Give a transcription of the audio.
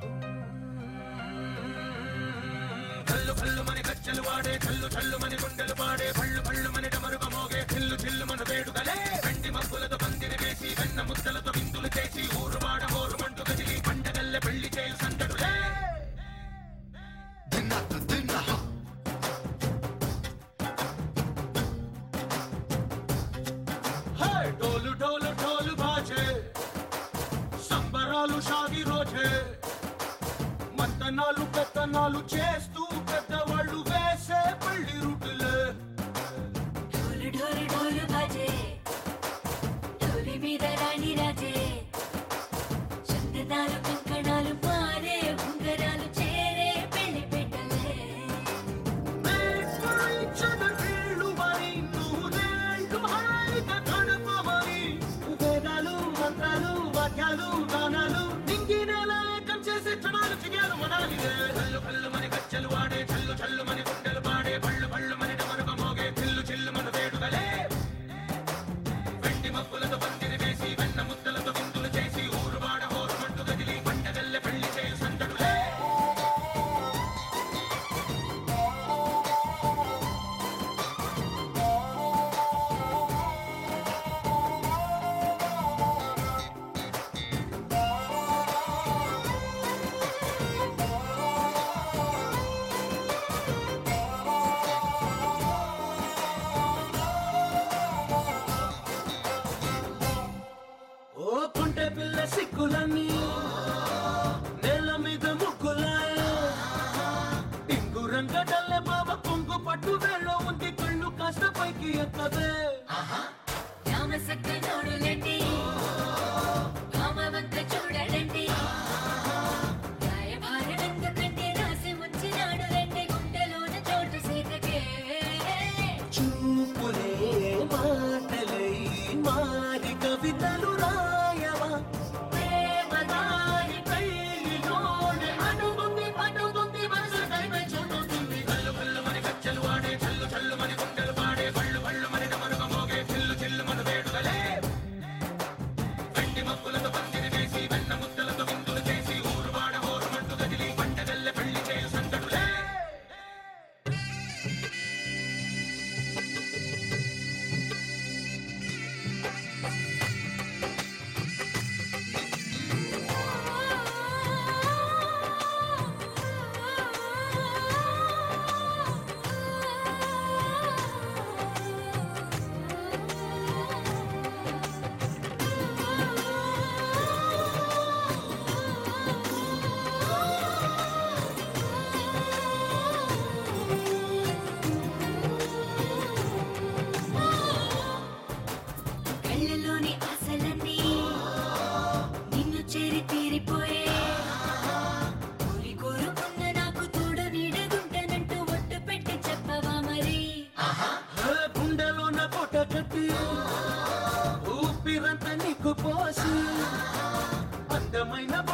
కల్లు కల్లు మని కచ్చలు వాడే కల్లు చల్లు మని గుండెలు పాడే పళ్ళు పళ్ళు మని డమరుగ మోగే చిల్లు చిల్లు మన వేడుకలే వెండి మబ్బులతో పందిరి వేసి వెన్న ముద్దలతో విందులు చేసి ఊరు వాడ హోరు మంటు కదిలి పండగల్లె పెళ్లి చేయు సందడులే దిన్నత దిన్న హే డోలు డోలు డోలు బాజే సంబరాలు షాది రోజే మత్తనాలు పెత్తనాలు చేస్తూ పెద్దవాళ్ళు వేసే పెళ్లి రుటులే ఢోలు ఢోలు ఢోలు బాజే ఢోలి మీద రాణి రాజే చందనాలు కంకణాలు పారే ఉంగరాలు చేరే పెళ్లి పెట్టలే వీళ్ళు మరి నూరేళ్ళు హాయిగా గడపమని వేదాలు మంత్రాలు వాక్యాలు గానాలు నింగి నేల ఏకం చేసే క్షణాలు చిగారు మనాలి కల్లు కల్లు మని గచ్చలు వాడే చల్లు చల్లు మని గుండెలు పాడే పళ్ళు పళ్ళు మని డమరుగ మోగే చిల్లు చిల్లు మన వేడుకలే వెండి మబ్బులతో పందిరి వేసి వెన్న ముద్దలతో విందులు చేసి ఊరు వాడ హోరు మంటు కదిలి పంటగల్లె పెళ్లి చేయు సందడులే ఓ కుంటె పిల్ల సిక్కులన్నీ నేల మీద ముక్కులాయ టింగు రంగడల్లె బాబ కొంగు పట్టు వేళ్ళ ఉంది కళ్ళు కాస్త పైకి ఎక్కదే రామసక్క నోడులండి భామవంత చూడలండి రాయభారం ఎందుకంటే రాసి ఉంచినాడు రండి గుండెలోన చోటు సీతకే చూపులే మాటలై మారి కవితలు రాయవా ప్రేమదారి పెళ్లిలోనే అడుగుంది పడుగుంది మనసు కైపై చూడుతుంది కల్లు కల్లు మని గచ్చలు వాడే చల్లు చల్లు మని గుండెలు పాడే పళ్ళు పళ్ళు మని డమరుగ మోగే చిల్లు చిల్లు మన వేడుకలే వెండి మబ్బులతో పందిరి వేసి వెన్న ముద్దలతో విందులు చేసి ఊరు వాడ హోరు మంటు కదిలి పంటగల్లె పెళ్లి చేయు సందడులే కళ్ళలోని ఆశలన్నీ నిన్ను చేరి తీరిపోయే కోరి కోరుకున్న నాకు తోడ నీడగుంటానంటూ ఒట్టు పెట్టి చెప్పవా మరి ఏ గుండెలో నా కోట కట్టి ఊపిరంతా నీకు పోసి అందమైన